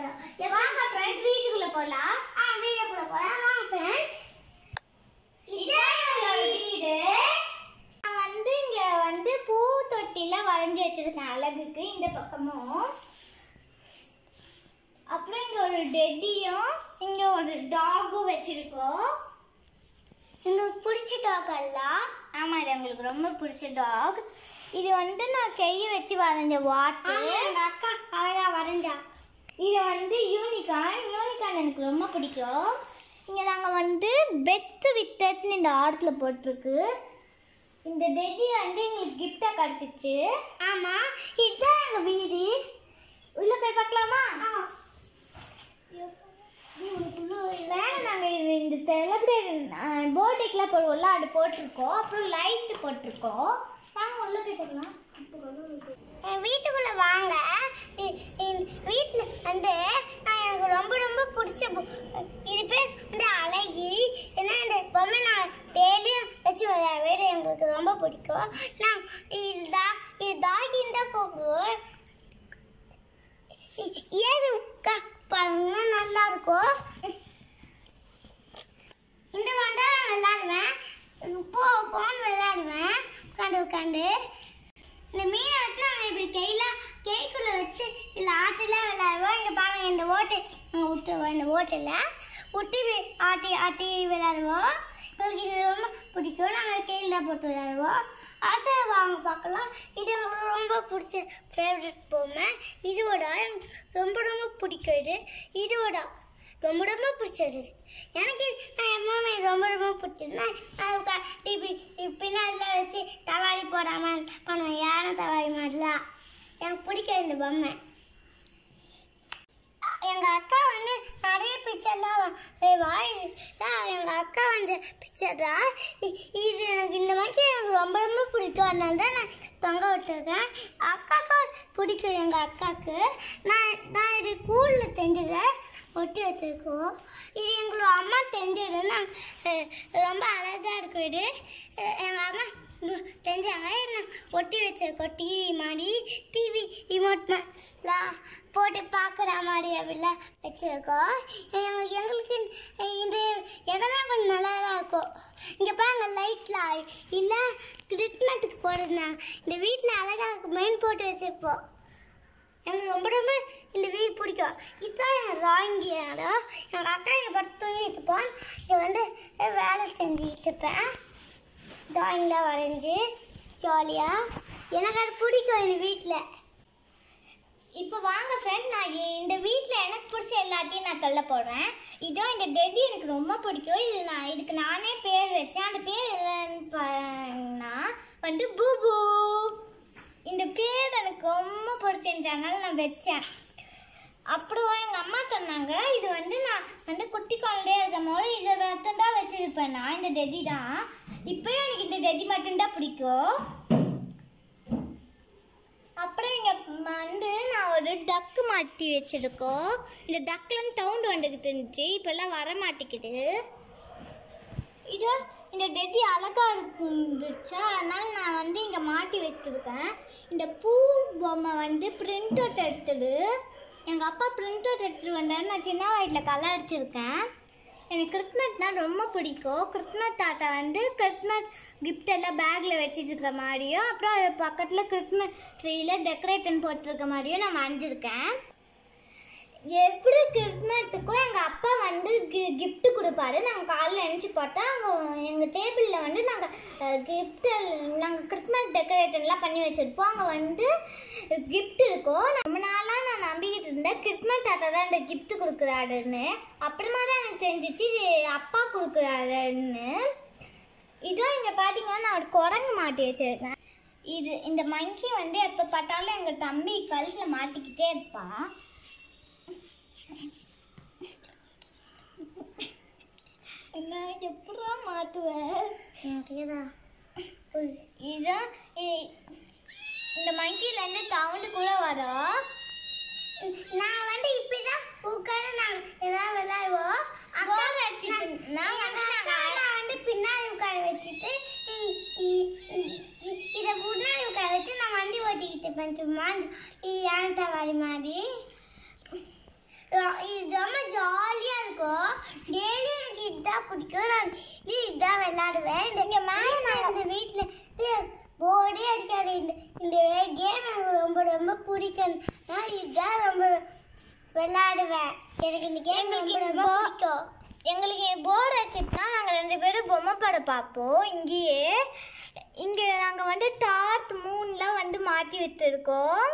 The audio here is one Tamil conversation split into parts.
போறோம் வாங்க ஃப்ரெண்ட் வீட்டுக்குள்ள போலாம் ஆ வீட்டுக்குள்ள போலாம் வாங்க ஃப்ரெண்ட்ஸ் இதான் என்னோட வீடு நான் வந்து இங்க வந்து பூ தொட்டில வரைஞ்சி வச்சிருக்கேன் அழகுக்கு இந்த பக்கமும் அப்புறம் இங்க ஒரு டெட்டியும் இங்க ஒரு டாகும் வச்சிருக்கோம் உங்களுக்கு பிடிச்ச டாக் எல்லாம் ஆமா இது எங்களுக்கு ரொம்ப பிடிச்ச டாக் இது வந்து நான் கையை வச்சு வரைஞ்ச வாட்டர் எங்க அக்கா அழகா வரைஞ்சா இது வந்து யூனிகான் யூனிகான் எனக்கு ரொம்ப பிடிக்கும் இங்கே நாங்கள் வந்து பெத்து வித்தட்னு இந்த ஆரத்தில் போட்டிருக்கு இந்த டெட்டி வந்து எங்களுக்கு கிஃப்டாக கிடச்சிச்சு ஆமா இதுதான் எங்க வீடு உள்ளே போய் பார்க்கலாமா இல்லை நாங்கள் இது இந்த செலிப்ரேட் பர்த்டேக்கெலாம் போடுவோம்ல அது போட்டிருக்கோம் அப்புறம் லைட்டு போட்டிருக்கோம் வாங்க உள்ளே போய் பார்க்கலாம் என் வீட்டுக்குள்ள வாங்க இ- என் வீட்டில் வந்து நான் எனக்கு ரொம்ப ரொம்ப பிடிச்ச பொ- இது பேர் வந்து அழகி ஏன்னா இந்த பொம்மை நான் டெய்லியும் வச்சு விளையாட எங்களுக்கு ரொம்ப பிடிக்கும் நான் இதுதான் இது டாகின்னு தான் கூப்பிடுவோம் இ- ஏது உட்கா பண்ணா நல்லா இருக்கும் இந்த மாதிரி தான் நான் விளையாடுவேன் போ போன்னு விளையாடுவேன் உட்காந்து உட்காந்து இந்த மீனை வந்து நாங்கள் இப்படி கையில கைக்குள்ள வச்சு இல்லை ஆட்டில விளையாடுவோம் இங்கே பாருங்க இந்த ஓட்டு நாங்கள் விட்டுருவோம் இந்த ஓட்டில் விட்டு வி- ஆட்டி ஆட்டி விளையாடுவோம் எங்களுக்கு இது ரொம்ப பிடிக்கும் நாங்கள் கையில் தான் போட்டு விளையாடுவோம் அதை வாங்க பார்க்கலாம் இது எங்களுக்கு ரொம்ப பிடிச்ச ஃபேவரட் பொம்மை இதுவோட எனக்கு ரொம்ப ரொம்ப பிடிக்கும் இது இதுவோட ரொம்ப ரொம்ப பிடிச்சது இது. எனக்கு இது- நான் எப்பவுமே ரொம்ப ரொம்ப பிடிச்சது நான் அதுக்கு டிபி பின்னாடியில் வச்சு தவாரி போடாமல் பண்ணுவேன் யானை தவாரி மாதிரிலாம் எனக்கு பிடிக்கும் இந்த பொம்மை எங்க அக்கா வந்து நிறைய பிக்சர்லாம் வாய் எங்க அக்கா வந்து பிக்சர் தான் இ- இது எனக்கு இந்த மாதிரி எனக்கு ரொம்ப ரொம்ப பிடிக்கும் அதனால தான் நான் தொங்க விட்டுருக்கேன் அக்காவுக்கு பிடிக்கும் எங்க அக்காவுக்கு நான் நான் இது கூழில் செஞ்சதை ஒட்டி வச்சிருக்கோம் இது எங்களோட அம்மா செஞ்சது நான் அஹ், ரொம்ப அழகா இருக்கும் இது அஹ், எங்க அம்மா உம், செஞ்சாங்க நான் ஒட்டி வச்சிருக்கோம் டிவி மாதிரி டிவி ரிமோட் மாதிரிலாம் போட்டு பார்க்குற மாதிரி அப்படிலாம் வச்சிருக்கோம் எங்க- எங்களுக்கு இந்த இடமே கொஞ்சம் நல்லா தான் இருக்கும் இங்கே பாருங்க லைட்லாம் இல்லை கிறிஸ்மஸுக்கு போடுறதுனாங்க இந்த வீட்டில் அழகாக மெயின் போட்டு வச்சிருப்போம் எனக்கு ரொம்ப ரொம்ப இந்த வீடு பிடிக்கும் இதுதான் என் டிராயிங் இடம் எங்கள் அக்கா இங்கே பத்து தூங்கிட்டு இருப்பான் இங்கே வந்து வேலை செஞ்சுக்கிட்டு இருப்பேன் டிராயிங்லாம் வரைஞ்சி ஜாலியாக எனக்கு அது பிடிக்கும் எங்கள் வீட்டில் இப்போ வாங்க ஃப்ரெண்ட் நான் இ- இந்த வீட்டில் எனக்கு பிடிச்ச எல்லாத்தையும் நான் சொல்ல போடுறேன் இதோ இந்த டெடி எனக்கு ரொம்ப பிடிக்கும் இது நான் இதுக்கு நானே பேர் வச்சேன் அந்த பேர் என்னன்னு பார்த்தா வந்து பூபு இந்த பேர் எனக்கு ரொம்ப பிடிச்சிருந்தனால நான் வச்சேன் அப்புறம் எங்கள் அம்மா சொன்னாங்க இது வந்து நான் வந்து குட்டி குழந்தையா இருக்கும் போது இதை மட்டும்தான் வச்சுருப்பேன் நான் இந்த டெடி தான் இப்போயும் எனக்கு இந்த டெடி மட்டும்தான் பிடிக்கும் அப்புறம் இங்க வந்து நான் ஒரு டக்கு மாட்டி வச்சிருக்கோம் இந்த டக்குலன்னு சவுண்ட் வந்துக்கிட்டு இருந்துச்சு இப்பெல்லாம் வர மாட்டேங்குது இது இந்த டெட்டி அழகா இருந்துச்சா அதனால நான் வந்து இங்க மாட்டி வச்சிருக்கேன் இந்த பூ பொம்மை வந்து பிரிண்ட் அவுட் எடுத்தது எங்க அப்பா பிரிண்ட் அவுட் எடுத்துட்டு வந்தாரு நான் சின்ன வயசுல கலர் அடிச்சிருக்கேன் எனக்கு கிறிஸ்மஸ்னா ரொம்ப பிடிக்கும் கிறிஸ்மஸ் தாத்தா வந்து கிறிஸ்மஸ் gift எல்லாம் பேக்கில் வச்சுட்டு இருக்க மாதிரியும் அப்புறம் அது பக்கத்தில் கிறிஸ்மஸ் ட்ரீல டெக்கரேஷன் போட்டிருக்க மாதிரியும் நான் வரைஞ்சிருக்கேன் எப்படி கிறிஸ்மஸுக்கும் எங்கள் அப்பா வந்து gift கொடுப்பாரு நாங்கள் காலையில் எழுந்துச்சி பார்த்தா அங்கே எங்கள் டேபிளில் வந்து நாங்கள் gift நாங்கள் கிறிஸ்மஸ் டெக்கரேஷன்லாம் பண்ணி வச்சுருப்போம் அங்கே வந்து gift இருக்கும் ரொம்ப நாளாக நான் நம்பிக்கிட்டு இருந்தேன் கிறிஸ்மஸ் தாத்தா தான் இந்த gift கொடுக்குறாருன்னு அப்புறமா தான் எனக்கு தெரிஞ்சிச்சு இது அப்பா கொடுக்குறாருன்னு இதோ இங்கே பார்த்தீங்கன்னா நான் ஒரு குரங்கு மாட்டி வச்சிருக்கேன் இது இந்த மங்கி வந்து எப்போ பார்த்தாலும் எங்கள் தம்பி கழுத்தில் மாட்டிக்கிட்டே இருப்பான் நான் எப்படா மாட்டுவேன் இதான் இ- இந்த மங்கிலேருந்து சவுண்டு கூட வரும் நான் வந்து இப்படிதான் உட்காந்து நான் ஏதாவது விளையாடுவோம் அக்கா Ball அடிச்சிட்டு நான் எங்க வந்து அக்கா நாங்க- நான் வந்து பின்னாடி உட்கார வச்சுட்டு இ- இ- இ- இ- இத முன்னாடி உட்கார வச்சு நான் வண்டி ஓட்டிக்கிட்டு இருப்பேன் சும்மா இ- யானை தவாரி மாதிரி ரொ- இது ரொம்ப ஜாலியா இருக்கும் டெய்லி எனக்கு இதுதான் பிடிக்கும் நான் daily இதுதான் விளையாடுவேன் இந்த இங்க மேல வீட்ல இந்த வீட்டில் போர்டே அடிக்காது இந்த இந்த கேம் எனக்கு ரொம்ப ரொம்ப பிடிக்கும் நான் இதுதான் ரொம்ப விளையாடுவேன் எனக்கு இந்த கேம் எங்களுக்கு ரொம்ப இந்த ரொம்ப bo- பிடிக்கும் எங்களுக்கு போர்டு வச்சுட்டுனா நாங்கள் ரெண்டு பேரும் பொம்மை படம் பார்ப்போம் இங்கேயே இங்கே நாங்கள் வந்து டார்த் மூன்லாம் வந்து மாட்டி வச்சுருக்கோம்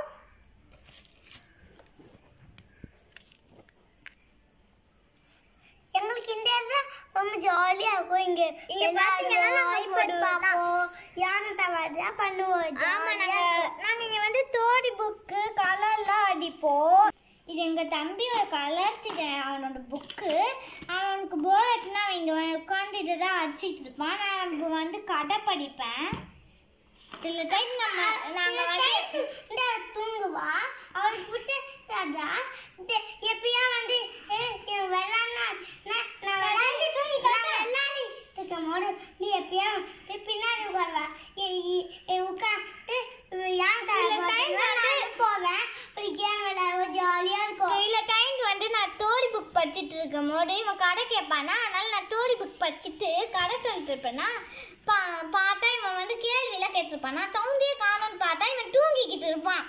எங்களுக்கு இந்த இடம் ரொம்ப ஜாலியா இருக்கும் இங்க இங்க பாத்தீங்கன்னா நாங்க iPad ஒரு- பார்ப்போம் யானை தவாடுலாம் பண்ணுவோம் ஆமாம் ஜாலியா நாங்கள் நாங்கள் இங்கே வந்து ஸ்டோரி புக்கு கலர்லாம் அடிப்போம் இது எங்கள் தம்பியோட கலர் அவனோட புக்கு அவனுக்கு போர் அடிச்சுன்னா அவன் இங்கே உட்காந்து இதை தான் அடிச்சிட்டு இருப்பான் நான் இப்ப வந்து கதை படிப்பேன் சில டைம் நம்ம நாங்கள் வந்து இந்த தூங்குவா அவளுக்கு பிடிச்ச ராஜா இந்த எப்பயா வந்து ஏய், இவன் விளையாடினா நான் நான் விளையாடி நான் விளையாடி இருக்கும் போது நீ எப்பயா நீ பின்னாடி உட்காருவா உட்காந்து யான் சில time வந்து- போவேன் ஒரு கேம் விளையாடுவோம் ஜாலியா இருக்கும் சில டைம் வந்து நான் ஸ்டோரி புக் படிச்சுட்டு இருக்கும் போது இவன் கதை கேட்பானா அதனால நான் ஸ்டோரி புக் படிச்சுட்டு கதை சொல்லிட்டு இருப்பேனா பா பார்த்தா இவன் வந்து கேள்வியெல்லாம் கேட்டிருப்பான் நான் சவுண்டே காணும்னு பார்த்தா இவன் தூங்கிக்கிட்டு இருப்பான்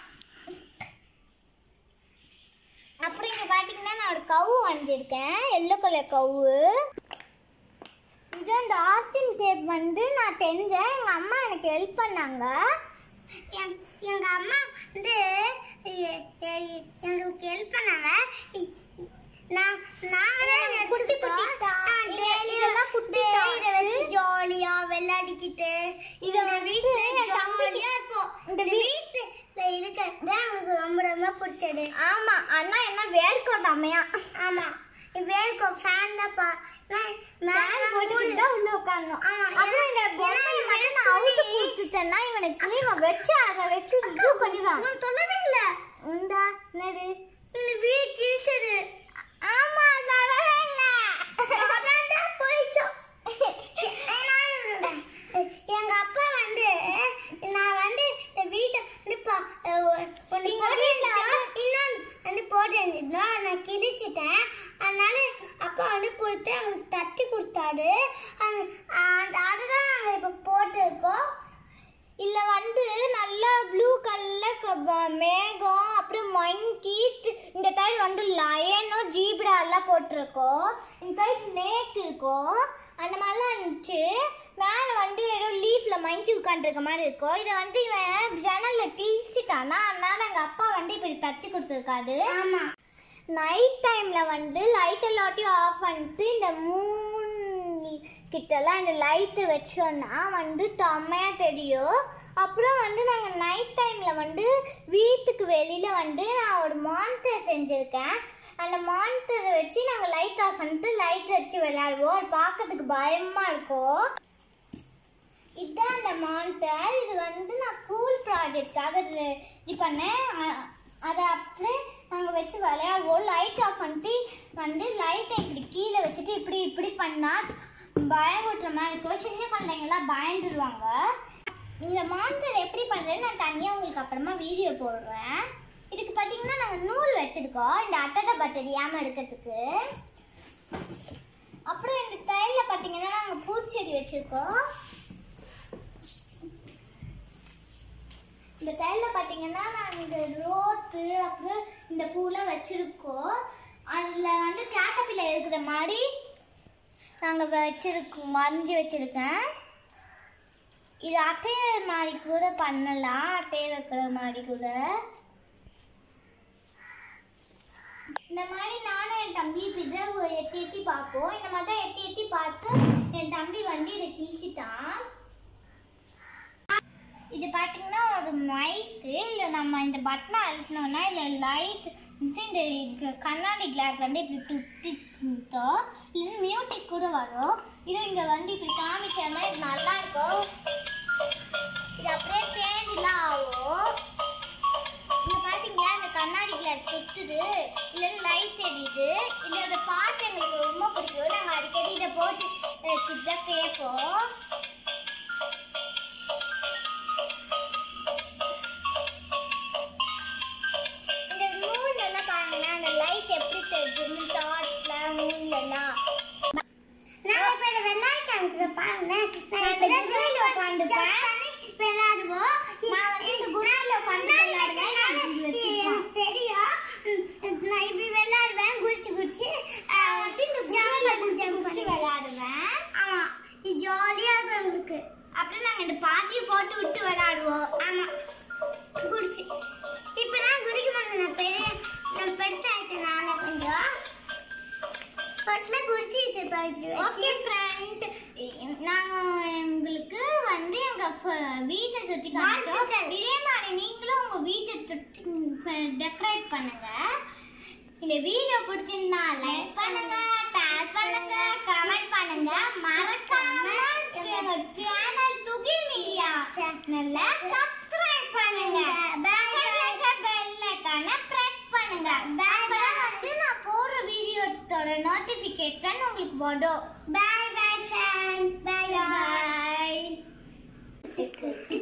அப்புறம் இங்கே பார்த்தீங்கன்னா நான் ஒரு கவு வரைஞ்சிருக்கேன் எல்லோ கலர் கவு இது அந்த ஆஸ்டின் ஷேப் வந்து நான் தெரிஞ்சேன் எங்கள் அம்மா எனக்கு ஹெல்ப் பண்ணாங்க என்- எங்க அம்மா வந்து எ- எ- எங்களுக்கு ஹெல்ப் பண்ணாங்க இ- இ- நான் நான் வந்து குட்டி குட்டி எடுத்துக்கிட்டோம். தா- நான் இது- daily இதெல்லாம் குட்டி daily தா- இதை வச்சு ஜாலியா விளையாடிக்கிட்டு இதை இந்த வந்து வீட்டுல என் தம்பிக்கு- ஜாலியா இருப்போம் இந்த இந்த வீ- வீட்டுல இருக்கிறது தான் எனக்கு ரொம்ப ரொம்ப பிடிச்சது ஆமாம் அண்ணா என்ன வேர்க்கோட்டாமையா ஆமா வேர்க்கும் ஃபேன்ல பா நான் மேல போட்டுக்கிட்டு தான் உள்ள உட்காரணும் ஆமா, அப்புறம் இந்த ஏன்னா- பொம்மையை ஏன்னா மட்டும் நான் அவுத்து கொடுத்துட்டேன்னா இவனுக்கு இவன் வச்சு அதை வச்சு இது பண்ணிடுவான் நான் சொல்லவே இல்ல உண்டா என்னது இந்த வீடு கிழிச்சது ஆமா சொல்லவே இல்ல அதான்டா போயிச்சோம் எங்க அப்பா வந்து நான் வந்து இந்த வீட்டை வந்து பா- அஹ் ஒ- ஒண்ணு எங்க போட்டு வீட்ல இருந்தோம், இன்னொன்னு வந்து போட்டு இருந்தோம் நான் கிழிச்சிட்டேன் அதனால அப்பா வந்து கொடுத்து அவங்களுக்கு தட்டி கொடுத்தாரு அது- அந்த அதுதான் நாங்கள் இப்போ போட்டிருக்கோம் இல்ல வந்து நல்லா ப்ளூ கலர்ல மேகம் அப்புறம் மங்கி இந்த டைம் வந்து லயனும் ஜீப்ரா எல்லாம் போட்டிருக்கோம் இந்த டைம் ஸ்னேக் இருக்கும் அந்த மாதிரிலாம் இருந்துச்சு மேலே வந்து ஏதோ லீஃப்ல மங்கி உட்காந்துருக்க மாதிரி இருக்கும் இதை வந்து இவன் ஜன்னல்ல கிழிச்சிட்டானா அதனால எங்கள் அப்பா வந்து இப்படி தச்சு கொடுத்துருக்காரு ஆமா நைட் டைம்ல வந்து லைட் எல்லாத்தையும் ஆஃப் பண்ணிட்டு இந்த மூன் கிட்டலாம் இந்த லைட்டு வச்சோன்னா வந்து செம்மையா தெரியும் அப்புறம் வந்து நாங்கள் நைட் டைமில் வந்து வீட்டுக்கு வெளியில் வந்து நான் ஒரு மானிட்டர் செஞ்சுருக்கேன் அந்த மானிட்டரை வச்சு நாங்கள் லைட் ஆஃப் பண்ணிட்டு லைட் வச்சு விளையாடுவோம் அது பார்க்கறதுக்கு பயமாக இருக்கும் இதுதான் அந்த மானிட்டர் இது வந்து நான் கூல் ப்ராஜெக்டாக இது பண்ணேன் அ- அதை அப்படியே நாங்கள் வச்சு விளையாடுவோம் லைட் ஆஃப் பண்ணிட்டு வந்து லைட்டை இப்படி கீழே வச்சுட்டு இப்படி இப்படி பண்ணால் பயமுட்டுற மாதிரி இருக்கும் சின்ன குழந்தைங்கலாம் பயந்துருவாங்க இந்த மானிட்டர் எப்படி பண்ணுறேன்னு நான் தனியாக உங்களுக்கு அப்புறமா வீடியோ போடுறேன் இதுக்கு பார்த்தீங்கன்னா நாங்கள் நூல் வச்சுருக்கோம் இந்த அட்டை பட்டை ஏமா எடுக்கிறதுக்கு அப்புறம் இந்த தையலில் பார்த்தீங்கன்னா நாங்கள் பூச்செடி வச்சுருக்கோம் இந்த தையலில் பார்த்தீங்கன்னா நாங்கள் இந்த ரோட்டு அப்புறம் இந்த பூலாம் வச்சுருக்கோம் அதில் வந்து கேட்டப்பில் இருக்கிற மாதிரி நாங்கள் வச்சுருக்கோம் வரைஞ்சி வச்சுருக்கேன் இது அட்டையை மாதிரி கூட பண்ணலாம் அட்டையை வைக்கிற மாதிரி கூட இந்த மாதிரி நானும் என் தம்பி இதை எட்டி எட்டி பார்ப்போம் இந்த மாதிரி தான் எட்டி எட்டி பார்த்து என் தம்பி வந்து இதை கிழிச்சிட்டான் இது பார்த்தீங்கன்னா ஒரு மைக்கு இல்லை நம்ம இந்த பட்டனை அழுத்தினோம்னா இல்லை லைட் வந்து இந்த க- கண்ணாடி கிளாஸ் வந்து இப்படி துட்டிட்டோ இல்லை மியூட்டிக் கூட வரும் இது இங்கே வந்து இப்படி காமிக்கிற மாதிரி இது நல்லா இருக்கும் இது அப்படியே சேஞ்சிலாம் ஆகும் இங்க பாத்தீங்களா இந்த கண்ணாடி கிளாஸ் குத்துது இல்ல லைட் எரியுது இதோட பாட்டு எங்களுக்கு ரொம்ப பிடிக்கும் நாங்க அடிக்கடி இதை போட்டு வச்சுட்டு கேட்போம் இந்த மூணு எல்லாம் பாருங்களேன் அந்த லைட் எப்படி தெரியுது டெக்கரேட் பண்ணுங்க இந்த வீடியோ பிடிச்சிருந்தா லைக் பண்ணுங்க ஷேர் பண்ணுங்க கமெண்ட் பண்ணுங்க மறக்காம எங்க சேனல் துகில் மீடியா சேனல்ல சப்ஸ்கிரைப் பண்ணுங்க பக்கத்துல இருக்க பெல் ஐகானை பிரஸ் பண்ணுங்க அப்பதான் வந்து நான் போடுற வீடியோத்தோட நோட்டிபிகேஷன் உங்களுக்கு வரும் பாய் பாய் ஃப்ரெண்ட் பாய் பாய் பாய்